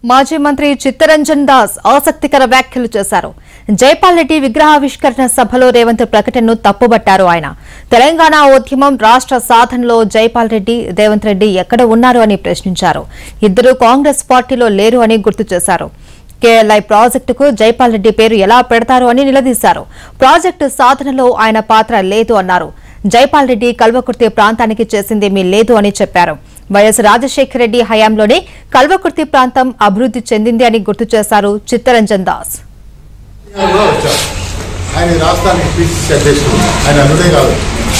మాజీ మంత్రి చిత్తరంజన్ దాస్ ఆసక్తికర వ్యాఖ్యలు చేశారు జైపాల్ రెడ్డి విగ్రహావిష్కరణ సభలో రేవంత్ ప్రకటనను తప్పుబట్టారు ఆయన తెలంగాణ ఉద్యమం రాష్ట్ర సాధనలో జైపాల్ రెడ్డి రేవంత్ రెడ్డి ఎక్కడ ఉన్నారు అని ప్రశ్నించారు ఇద్దరు కాంగ్రెస్ పార్టీలో లేరు అని గుర్తు చేశారు కేఎల్ఐ ప్రాజెక్టుకు జైపాల్ రెడ్డి పేరు ఎలా పెడతారు అని నిలదీశారు ప్రాజెక్టు సాధనలో ఆయన పాత్ర లేదు అన్నారు జైపాల్ రెడ్డి కల్వకుర్తి ప్రాంతానికి చేసిందేమీ లేదు అని చెప్పారు వైఎస్ రాజశేఖర రెడ్డి హయాంలోనే కల్వకుర్తి ప్రాంతం అభివృద్ది చెందింది అని గుర్తు చేశారు చిత్తరంజన్ దాస్ కూడా వచ్చారు ఆయన ఈ రాష్ట్రానికి పిసిసి అధ్యక్షుడు ఆయన అనుడే కాదు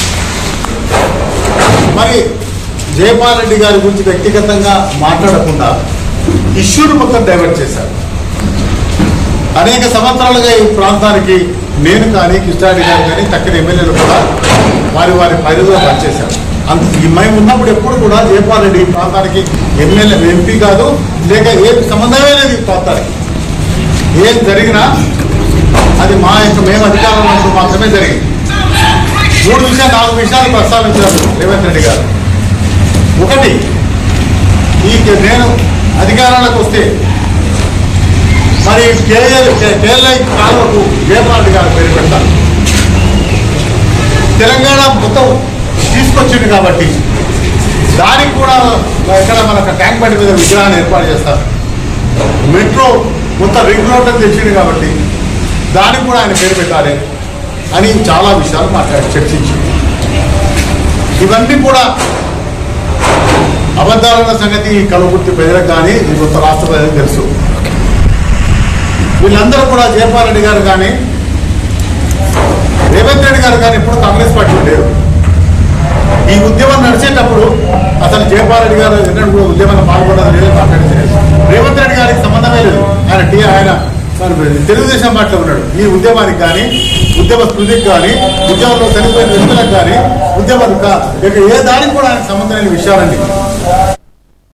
మరి జయపాల్ రెడ్డి గారి గురించి వ్యక్తిగతంగా మాట్లాడకుండా ఇష్యూని మొత్తం డైవర్ట్ చేశారు అనేక సంవత్సరాలుగా ఈ ప్రాంతానికి నేను కానీ కృష్ణారెడ్డి గారు కానీ తక్కిన ఎమ్మెల్యేలు కూడా వారి వారి పరిధిలో పనిచేశారు అంత ఈ మేము ఉన్నప్పుడు ఎప్పుడు కూడా జయపాల్ రెడ్డి ఈ ప్రాంతానికి ఎమ్మెల్యే ఎంపీ కాదు లేక ఏ సంబంధమే లేదు ఈ ప్రాంతానికి ఏం జరిగినా అది మా యొక్క మేము అధికారంలో ఉన్నప్పుడు మాత్రమే జరిగింది మూడు విషయాలు నాలుగు విషయాలు ప్రస్తావించారు రేవంత్ రెడ్డి గారు ఒకటి ఈ నేను అధికారాలకు వస్తే మరి కేఎల్ కేఎల్ఐ కాలువకు జయపాల్ గారు పేరు పెడతారు తెలంగాణ మొత్తం తీసుకొచ్చింది కాబట్టి దానికి కూడా ఇక్కడ మనకు ట్యాంక్ బండి మీద విగ్రహాన్ని ఏర్పాటు చేస్తారు మెట్రో మొత్తం రింగ్ రోడ్ అని తెచ్చింది కాబట్టి దానికి కూడా ఆయన పేరు పెట్టాలి అని చాలా విషయాలు మాట్లాడి చర్చించింది ఇవన్నీ కూడా అబద్ధాలన్న సంగతి ఈ కలవకుర్తి ప్రజలకు కానీ ఈ కొత్త రాష్ట్ర ప్రజలకు తెలుసు వీళ్ళందరూ కూడా జయపాల్ రెడ్డి గారు కానీ రేవంత్ రెడ్డి గారు కానీ ఇప్పుడు కాంగ్రెస్ పార్టీలో లేరు ఈ ఉద్యమం నడిచేటప్పుడు అసలు జయపాల్ రెడ్డి గారు ఎన్నడూ కూడా ఉద్యమంలో పాల్గొనడం లేదు మాట్లాడించలేదు రేవంత్ రెడ్డి గారికి సంబంధమే లేదు ఆయన టీ ఆయన ఆయన తెలుగుదేశం పార్టీలో ఉన్నాడు ఈ ఉద్యమానికి కానీ ఉద్యమ స్మృతికి కానీ ఉద్యమంలో చనిపోయిన వ్యక్తులకు కానీ ఉద్యమం కా- ఇక ఏ దానికి కూడా ఆయనకు సంబంధం లేని విషయాలండి